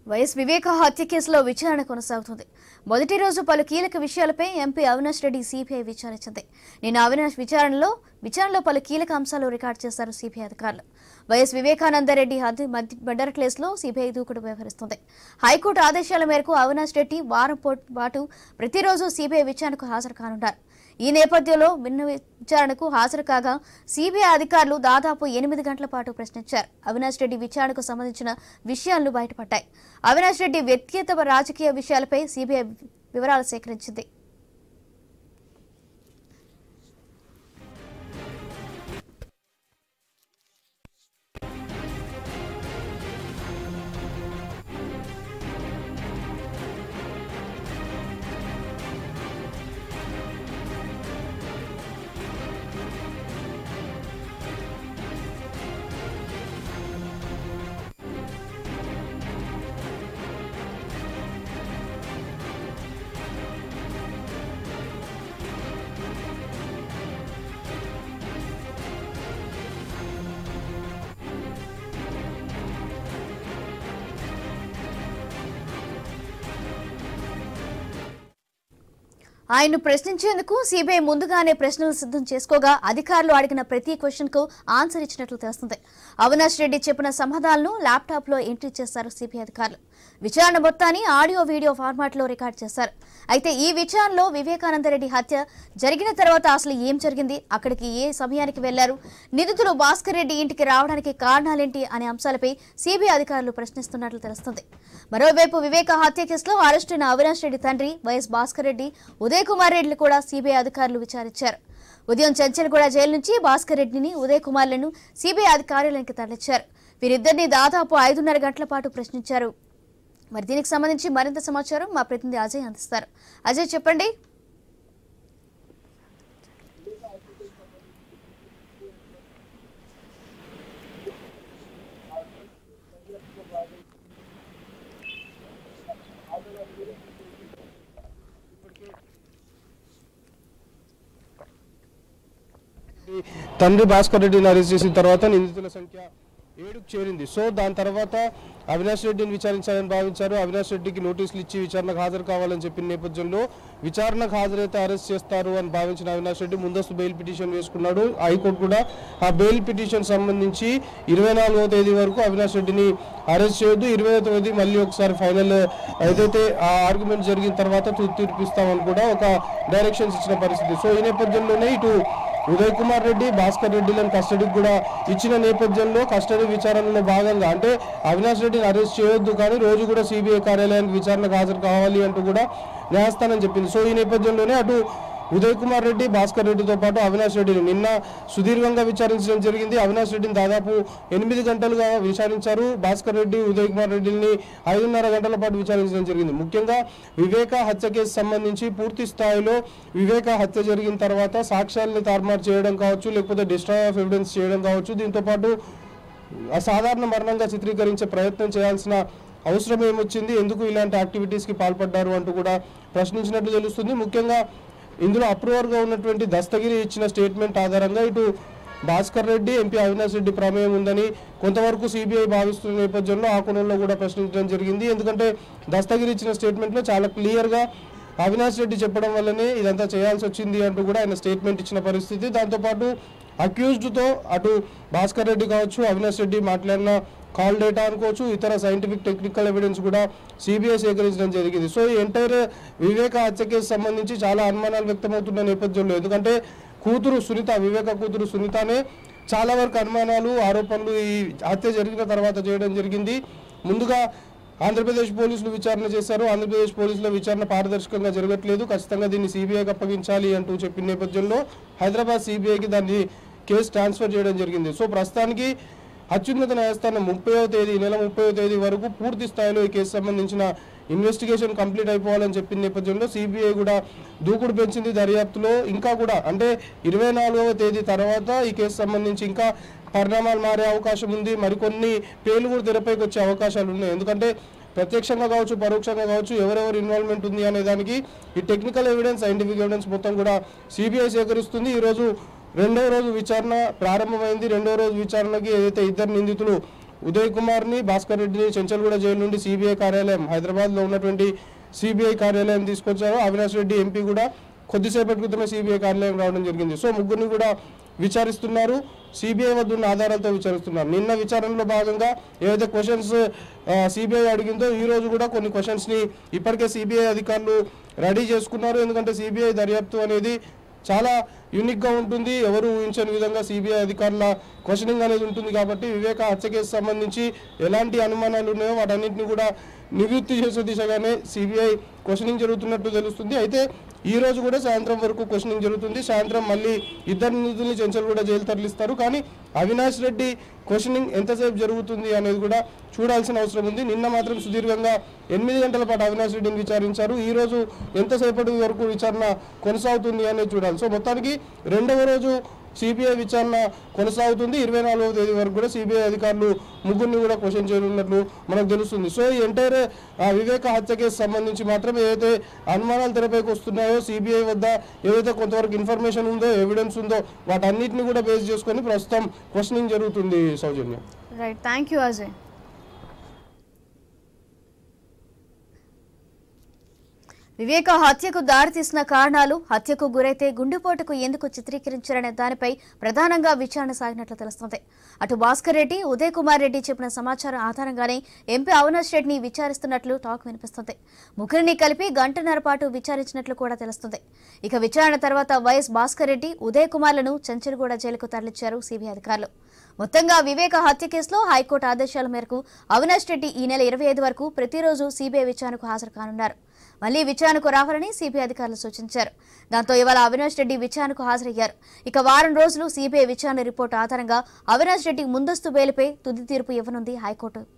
YS వివేక హత్య కేసులో విచారణ కొనసాగుతుంది మొదటి రోజు పలు కీలక విషయాలపై ఎంపీ అవినాష్ రెడ్డి సిబిఐ విచారించింది నిన్న అవినాష్ విచారణలో విచారణలో పలు కీలక అంశాలు రికార్డు చేశారు సిబిఐ అధికారులు వైఎస్ వివేకానందరెడ్డి హత్య మధ్య- మర్డర్ కేసులో సిబిఐ దూకుడు వ్యవహరిస్తుంది హైకోర్టు ఆదేశాల మేరకు అవినాష్ రెడ్డి వారం పో- పాటు ప్రతిరోజు సిబిఐ విచారణకు హాజరు కానున్నారు ఈ నేపథ్యంలో విన్న విచారణకు హాజరు కాగా సిబిఐ అధికారులు దాదాపు ఎనిమిది గంటల పాటు ప్రశ్నించారు అవినాష్ రెడ్డి విచారణకు సంబంధించిన విషయాలు బయటపడ్డాయి అవినాష్ రెడ్డి వ్యక్తిగత రాజకీయ విషయాలపై సిబిఐ వివరాలు సేకరించింది ఆయన్ను ప్రశ్నించేందుకు సిబిఐ ముందుగానే ప్రశ్నలు సిద్ధం చేసుకోగా అధికారులు అడిగిన ప్రతి క్వశ్చన్ కు ఆన్సర్ ఇచ్చినట్లు తెలుస్తుంది అవినాష్ రెడ్డి చెప్పిన సమాధానాలను ల్యాప్టాప్ లో ఎంట్రీ చేశారు సిబిఐ అధికారులు విచారణ మొత్తాన్ని ఆడియో వీడియో ఫార్మాట్ లో రికార్డ్ చేశారు అయితే ఈ విచారణలో వివేకానందరెడ్డి హత్య జరిగిన తర్వాత అసలు ఏం జరిగింది అక్కడికి ఏ సమయానికి వెళ్లారు నిందితులు భాస్కర్ రెడ్డి ఇంటికి రావడానికి కారణాలేంటి అనే అంశాలపై సిబిఐ అధికారులు ప్రశ్నిస్తున్నట్లు తెలుస్తుంది మరోవైపు వివేక హత్య కేసులో అరెస్టైన అవినాష్ రెడ్డి తండ్రి వైఎస్ భాస్కర్ రెడ్డి ఉదయ్ కుమార్ రెడ్డిని కూడా సిబిఐ అధికారులు విచారించారు ఉదయం చంచల్గూడ జైలు నుంచి భాస్కర్ రెడ్డిని ఉదయ్ కుమార్లను సిబిఐ కార్యాలయానికి తరలించారు వీరిద్దరిని దాదాపు ఐదున్నర గంటల పాటు ప్రశ్నించారు మరి దీనికి సంబంధించి మరింత సమాచారం మా ప్రతినిధి అజయ్ అందిస్తారు అజయ్ చెప్పండి తండ్రి భాస్కర్ రెడ్డిని అరెస్ట్ చేసిన తర్వాత నిందితుల సంఖ్య ఏడుకు చేరింది సో దాని తర్వాత అవినాష్ రెడ్డిని విచారించాలని భావించారు అవినాష్ రెడ్డికి నోటీసులు ఇచ్చి విచారణకు హాజరు కావాలని చెప్పిన నేపథ్యంలో విచారణకు హాజరైతే అరెస్ట్ చేస్తారు అని భావించిన అవినాష్ రెడ్డి ముందస్తు బెయిల్ పిటిషన్ వేసుకున్నాడు హైకోర్టు కూడా ఆ బెయిల్ పిటిషన్ సంబంధించి ఇరవై నాలుగవ తేదీ వరకు అవినాష్ రెడ్డిని అరెస్ట్ చేయొద్దు ఇరవై తేదీ మళ్ళీ ఒకసారి ఫైనల్ ఏదైతే ఆ ఆర్గ్యుమెంట్ జరిగిన తర్వాత తుది తీర్పిస్తామని కూడా ఒక డైరెక్షన్స్ ఇచ్చిన పరిస్థితి సో ఈ నేపథ్యంలోనే ఇటు ఉదయ్ కుమార్ రెడ్డి భాస్కర్ రెడ్డిలను కస్టడీకి కూడా ఇచ్చిన నేపథ్యంలో కస్టడీ విచారణలో భాగంగా అంటే అవినాష్ రెడ్డిని అరెస్ట్ చేయొద్దు కానీ రోజు కూడా సిబిఐ కార్యాలయానికి విచారణకు హాజరు కావాలి అంటూ కూడా న్యాయస్థానం చెప్పింది సో ఈ నేపథ్యంలోనే అటు ఉదయ్ కుమార్ రెడ్డి భాస్కర్ రెడ్డితో పాటు అవినాష్ రెడ్డిని నిన్న సుదీర్ఘంగా విచారించడం జరిగింది అవినాష్ రెడ్డిని దాదాపు ఎనిమిది గంటలుగా విచారించారు భాస్కర్ రెడ్డి ఉదయ్ కుమార్ రెడ్డిని ఐదున్నర గంటల పాటు విచారించడం జరిగింది ముఖ్యంగా వివేక హత్య కేసు సంబంధించి పూర్తి స్థాయిలో వివేక హత్య జరిగిన తర్వాత సాక్ష్యాలను తారుమారు చేయడం కావచ్చు లేకపోతే డిస్ట్రాయ్ ఆఫ్ ఎవిడెన్స్ చేయడం కావచ్చు దీంతో పాటు అసాధారణ మరణంగా చిత్రీకరించే ప్రయత్నం చేయాల్సిన అవసరం ఏమొచ్చింది ఎందుకు ఇలాంటి యాక్టివిటీస్కి పాల్పడ్డారు అంటూ కూడా ప్రశ్నించినట్లు తెలుస్తుంది ముఖ్యంగా ఇందులో అప్రూవర్గా ఉన్నటువంటి దస్తగిరి ఇచ్చిన స్టేట్మెంట్ ఆధారంగా ఇటు భాస్కర్ రెడ్డి ఎంపీ అవినాష్ రెడ్డి ప్రమేయం ఉందని కొంతవరకు సిబిఐ భావిస్తున్న నేపథ్యంలో ఆ కోణంలో కూడా ప్రశ్నించడం జరిగింది ఎందుకంటే దస్తగిరి ఇచ్చిన స్టేట్మెంట్లో చాలా క్లియర్గా అవినాష్ రెడ్డి చెప్పడం వల్లనే ఇదంతా చేయాల్సి వచ్చింది అంటూ కూడా ఆయన స్టేట్మెంట్ ఇచ్చిన పరిస్థితి దాంతోపాటు అక్యూజ్డ్తో అటు భాస్కర్ రెడ్డి కావచ్చు అవినాష్ రెడ్డి మాట్లాడిన కాల్ డేటా అనుకోవచ్చు ఇతర సైంటిఫిక్ టెక్నికల్ ఎవిడెన్స్ కూడా సిబిఐ సేకరించడం జరిగింది సో ఈ ఎంటైర్ వివేక హత్య కేసు సంబంధించి చాలా అనుమానాలు వ్యక్తమవుతున్న నేపథ్యంలో ఎందుకంటే కూతురు సునీత వివేక కూతురు సునీతనే చాలా వరకు అనుమానాలు ఆరోపణలు ఈ హత్య జరిగిన తర్వాత చేయడం జరిగింది ముందుగా ఆంధ్రప్రదేశ్ పోలీసులు విచారణ చేశారు ఆంధ్రప్రదేశ్ పోలీసుల విచారణ పారదర్శకంగా జరగట్లేదు ఖచ్చితంగా దీన్ని సిబిఐకి అప్పగించాలి అంటూ చెప్పిన నేపథ్యంలో హైదరాబాద్ సిబిఐకి దాన్ని కేసు ట్రాన్స్ఫర్ చేయడం జరిగింది సో ప్రస్తుతానికి అత్యున్నత న్యాయస్థానం ముప్పైవ తేదీ ఈ నెల ముప్పైవ తేదీ వరకు పూర్తి స్థాయిలో ఈ కేసు సంబంధించిన ఇన్వెస్టిగేషన్ కంప్లీట్ అయిపోవాలని చెప్పిన నేపథ్యంలో సిబిఐ కూడా దూకుడు పెంచింది దర్యాప్తులో ఇంకా కూడా అంటే ఇరవై నాలుగవ తేదీ తర్వాత ఈ కేసు సంబంధించి ఇంకా పరిణామాలు మారే అవకాశం ఉంది మరికొన్ని పేర్లు కూడా తెరపైకి వచ్చే అవకాశాలు ఉన్నాయి ఎందుకంటే ప్రత్యక్షంగా కావచ్చు పరోక్షంగా కావచ్చు ఎవరెవరు ఇన్వాల్వ్మెంట్ ఉంది అనే దానికి ఈ టెక్నికల్ ఎవిడెన్స్ సైంటిఫిక్ ఎవిడెన్స్ మొత్తం కూడా సిబిఐ సేకరిస్తుంది ఈరోజు రెండవ రోజు విచారణ ప్రారంభమైంది రెండవ రోజు విచారణకి ఏదైతే ఇద్దరు నిందితులు ఉదయ్ కుమార్ని భాస్కర్ రెడ్డిని చెంచల్గూడ జైలు నుండి సిబిఐ కార్యాలయం హైదరాబాద్లో ఉన్నటువంటి సిబిఐ కార్యాలయం తీసుకొచ్చారు అవినాష్ రెడ్డి ఎంపీ కూడా కొద్దిసేపటి క్రితమే సిబిఐ కార్యాలయం రావడం జరిగింది సో ముగ్గురిని కూడా విచారిస్తున్నారు సిబిఐ వద్ద ఉన్న ఆధారాలతో విచారిస్తున్నారు నిన్న విచారణలో భాగంగా ఏవైతే క్వశ్చన్స్ సిబిఐ అడిగిందో ఈ రోజు కూడా కొన్ని క్వశ్చన్స్ని ఇప్పటికే సిబిఐ అధికారులు రెడీ చేసుకున్నారు ఎందుకంటే సిబిఐ దర్యాప్తు అనేది చాలా యూనిక్గా ఉంటుంది ఎవరు ఊహించని విధంగా సిబిఐ అధికారుల క్వశ్చనింగ్ అనేది ఉంటుంది కాబట్టి వివేక హత్య కేసు సంబంధించి ఎలాంటి అనుమానాలు ఉన్నాయో వాటన్నింటినీ కూడా నివృత్తి చేసే దిశగానే సిబిఐ క్వశ్చనింగ్ జరుగుతున్నట్టు తెలుస్తుంది అయితే ఈ రోజు కూడా సాయంత్రం వరకు క్వశ్చనింగ్ జరుగుతుంది సాయంత్రం మళ్ళీ ఇద్దరు నిందితుల్ని చెంచల్ కూడా జైలు తరలిస్తారు కానీ అవినాష్ రెడ్డి క్వశ్చనింగ్ ఎంతసేపు జరుగుతుంది అనేది కూడా చూడాల్సిన అవసరం ఉంది నిన్న మాత్రం సుదీర్ఘంగా ఎనిమిది గంటల పాటు అవినాష్ రెడ్డిని విచారించారు ఈ రోజు ఎంతసేపటి వరకు విచారణ కొనసాగుతుంది అనేది చూడాలి సో మొత్తానికి రెండవ రోజు సిబిఐ విచారణ కొనసాగుతుంది ఇరవై నాలుగవ తేదీ వరకు కూడా సిబిఐ అధికారులు ముగ్గురిని కూడా క్వశ్చన్ చేయనున్నట్లు మనకు తెలుస్తుంది సో ఈ ఎంటైర్ వివేక హత్య కేసు సంబంధించి మాత్రం ఏదైతే అనుమానాలు తెరపైకి వస్తున్నాయో సిబిఐ వద్ద ఏదైతే కొంతవరకు ఇన్ఫర్మేషన్ ఉందో ఎవిడెన్స్ ఉందో వాటన్నిటిని కూడా బేస్ చేసుకొని ప్రస్తుతం క్వశ్చనింగ్ జరుగుతుంది సౌజన్యం right thank you Ajay Viveka హత్యకు దారితీసిన కారణాలు హత్యకు గురైతే గుండెపోటుకు ఎందుకు చిత్రీకరించారనే దానిపై ప్రధానంగా విచారణ సాగినట్లు తెలుస్తోంది అటు భాస్కర్ రెడ్డి ఉదయ్ కుమార్ రెడ్డి చెప్పిన సమాచారం ఆధారంగానే ఎంపీ అవినాష్ రెడ్డిని విచారిస్తున్నట్లు టాక్ వినిపిస్తుంది ముగ్గురిని కలిపి గంటన్నర పాటు విచారించినట్లు కూడా తెలుస్తుంది ఇక విచారణ తర్వాత వైఎస్ భాస్కర్ రెడ్డి ఉదయ్ కుమార్లను చెంచల్గూడ జైలుకు తరలించారు సిబిఐ అధికారులు మొత్తంగా వివేక హత్య కేసులో హైకోర్టు ఆదేశాల మేరకు అవినాష్ రెడ్డి ఈ నెల ఇరవై ఐదు వరకు ప్రతిరోజు సిబిఐ విచారణకు హాజరు కానున్నారు మళ్లీ విచారణకు రావాలని సిబిఐ అధికారులు సూచించారు దాంతో ఇవాళ అవినాష్ రెడ్డి విచారణకు హాజరయ్యారు ఇక వారం రోజులు సిబిఐ విచారణ రిపోర్టు ఆధారంగా అవినాష్ రెడ్డి ముందస్తు బెయిల్పై తుది తీర్పు ఇవ్వనుంది హైకోర్టు